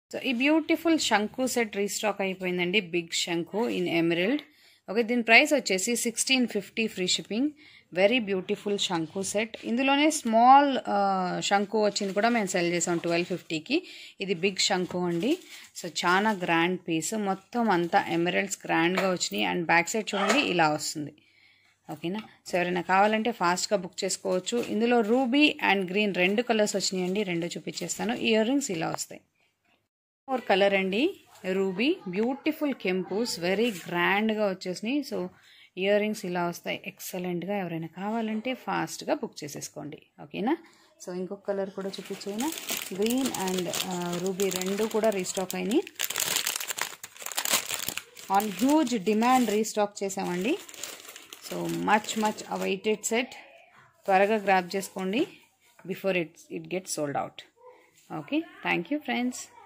so ఈ beautiful శంకు set restock అయిపోయిందండి బిగ్ శంకు ఇన్ ఎమరల్డ్ ఓకే దీని ప్రైస్ వచ్చేసి sixteen fifty free shipping very beautiful శంకు సెట్ ఇందులోనే స్మాల్ శంకు వచ్చింది కూడా మేము సెల్ చేసాం ట్వెల్వ్ ఫిఫ్టీకి ఇది బిగ్ శంకు అండి సో చాలా గ్రాండ్ పీస్ మొత్తం అంతా ఎమరల్డ్స్ గ్రాండ్గా వచ్చినాయి అండ్ బ్యాక్ సైడ్ చూడండి ఇలా వస్తుంది ఓకేనా సో ఎవరైనా కావాలంటే ఫాస్ట్గా బుక్ చేసుకోవచ్చు ఇందులో రూబీ అండ్ గ్రీన్ రెండు కలర్స్ వచ్చినాయండి రెండు చూపించేస్తాను ఇయర్ రింగ్స్ ఇలా వస్తాయి మోర్ కలర్ అండి రూబీ బ్యూటిఫుల్ కెంపూస్ వెరీ గ్రాండ్గా వచ్చేసినాయి సో ఇయర్ రింగ్స్ ఇలా వస్తాయి ఎక్సలెంట్గా ఎవరైనా కావాలంటే ఫాస్ట్గా బుక్ చేసేసుకోండి ఓకేనా సో ఇంకొక కలర్ కూడా చూపించేనా గ్రీన్ అండ్ రూబీ రెండు కూడా రీస్టాక్ అయినాయి ఆన్ హ్యూజ్ డిమాండ్ రీస్టాక్ చేసామండి so much much awaited set త్వరగా గ్రాప్ చేసుకోండి before it it get sold out okay thank you friends